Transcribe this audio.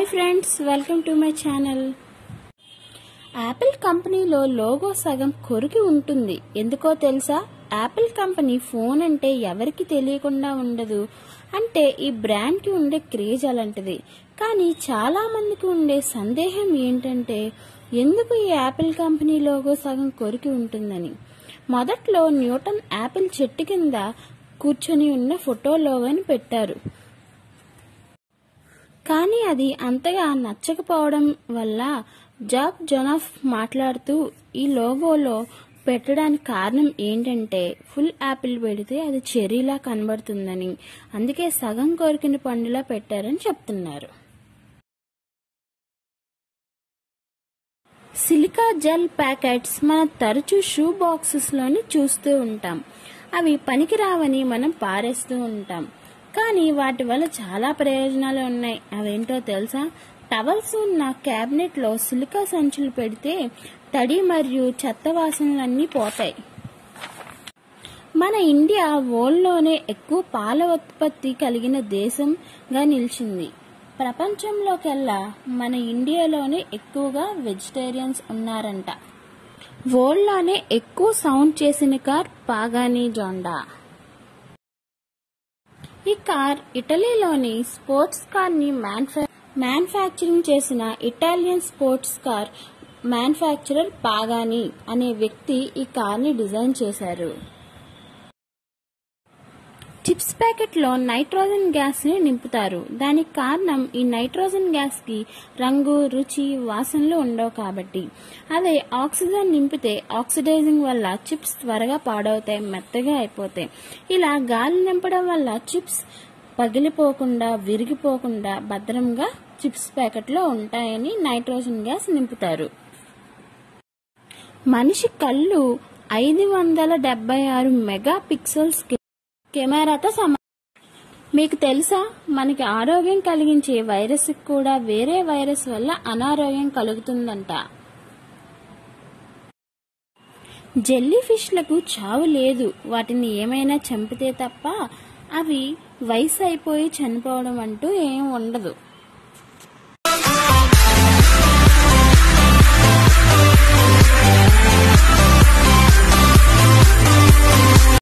friends welcome to my channel Apple కంపెనీలో logo సగం కొరికి ఉంటుంది ఎందుకో తెలుసా యాపిల్ కంపెనీ ఫోన్ అంటే ఎవరికి తెలియకుండా ఉండదు అంటే ఈ బ్రాండ్కి ఉండే క్రేజ్ అలాంటిది కానీ చాలా మందికి ఉండే సందేహం ఏంటంటే ఎందుకు ఈ యాపిల్ కంపెనీ లోగో సగం కొరికి ఉంటుందని మొదట్లో న్యూటన్ యాపిల్ చెట్టు కింద కూర్చొని ఉన్న ఫోటో లోగోని పెట్టారు కానీ అది అంతగా నచ్చకపోవడం వల్ల జాబ్ జొనాఫ్ మాట్లాడుతూ ఈ లోగోలో పెట్టడానికి కారణం ఏంటంటే ఫుల్ యాపిల్ పెడితే అది చెర్రీలా కనబడుతుందని అందుకే సగం కొరికిన పండులా పెట్టారని చెప్తున్నారు సిలికా జెల్ ప్యాకెట్స్ మన తరచూ షూ బాక్సెస్ లోని చూస్తూ ఉంటాం అవి పనికిరావని మనం పారేస్తూ ఉంటాం కానీ వాటి వల్ల చాలా ప్రయోజనాలు ఉన్నాయి అవేంటో తెలుసా టవల్స్ ఉన్న క్యాబినెట్ లో సిలికా సంచులు పెడితే తడి మరియు చెత్త వాసనలన్నీ పోతాయి మన ఇండియా వరల్డ్లోనే ఎక్కువ పాల ఉత్పత్తి కలిగిన దేశంగా నిలిచింది ప్రపంచంలోకెల్లా మన ఇండియాలోనే ఎక్కువగా వెజిటేరియన్స్ ఉన్నారంట వరల్డ్లోనే ఎక్కువ సౌండ్ చేసిన కార్ పాగానీ జోండా ఈ కార్ ఇటలీలోని స్పోర్ట్స్ కార్ ని మ్యానుఫ్యాక్చరింగ్ చేసిన Italian sports car manufacturer Pagani అనే వ్యక్తి ఈ కార్ ని డిజైన్ చేశారు చిప్స్ ప్యాకెట్ లో నైట్రోజన్ గ్యాస్ ని నింపుతారు దానికి కారణం ఈ నైట్రోజన్ గ్యాస్ కి రంగు రుచి వాసనలు ఉండవు కాబట్టి అదే ఆక్సిజన్ నింపితే ఆక్సిడైజింగ్ వల్ల చిప్స్ త్వరగా పాడవుతాయి మెత్తగా అయిపోతాయి ఇలా గాలి నింపడం వల్ల చిప్స్ పగిలిపోకుండా విరిగిపోకుండా భద్రంగా చిప్స్ ప్యాకెట్ లో ఉంటాయని నైట్రోజన్ గ్యాస్ నింపుతారు మనిషి కళ్ళు ఐదు వందల డెబ్బై ఆరు మెగా పిక్సెల్స్ కెమెరాతో సమా మీకు తెలుసా మనకి ఆరోగ్యం కలిగించే వైరస్ కూడా వేరే వైరస్ వల్ల అనారోగ్యం కలుగుతుందంట జెల్లీ ఫిష్లకు చావు లేదు వాటిని ఏమైనా చంపితే తప్ప అవి వయసు అయిపోయి చనిపోవడం అంటూ ఏం ఉండదు